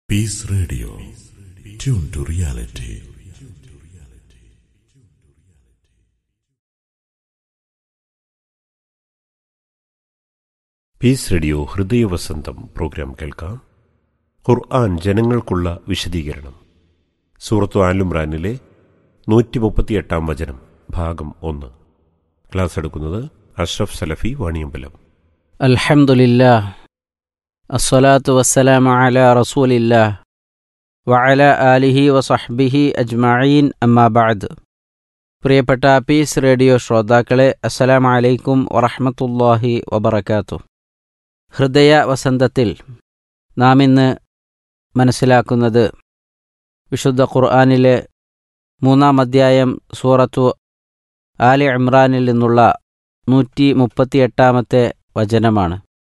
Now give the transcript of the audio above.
piece radio tune to reality peace radio Hridayavasantham programme കേൾക്കാം ഖുർആൻ ജനങ്ങൾക്കുള്ള വിശദീകരണം സൂറത്തു ആലുംറാനിലെ നൂറ്റി മുപ്പത്തിയെട്ടാം വചനം ഭാഗം ഒന്ന് ക്ലാസ് എടുക്കുന്നത് അഷ്റഫ് സലഫി വാണിയമ്പലം الحمد لله الصلاة والسلام على رسول الله وعلى آله وصحبه أجمعين أما بعد പ്രിയപ്പെട്ട പീസ് റേഡിയോ ശ്രോതാക്കളെ അസ്സലാം അലൈക്കും വറഹമത്തല്ലാഹി വബർക്കാത്തു ഹൃദയ വസന്തത്തിൽ നാം ഇന്ന് മനസ്സിലാക്കുന്നത് വിശുദ്ധ ഖുർആാനിലെ മൂന്നാം അധ്യായം സൂറത്തു ആലി ഇമ്രാനിൽ നിന്നുള്ള നൂറ്റി മുപ്പത്തിയെട്ടാമത്തെ വചനമാണ്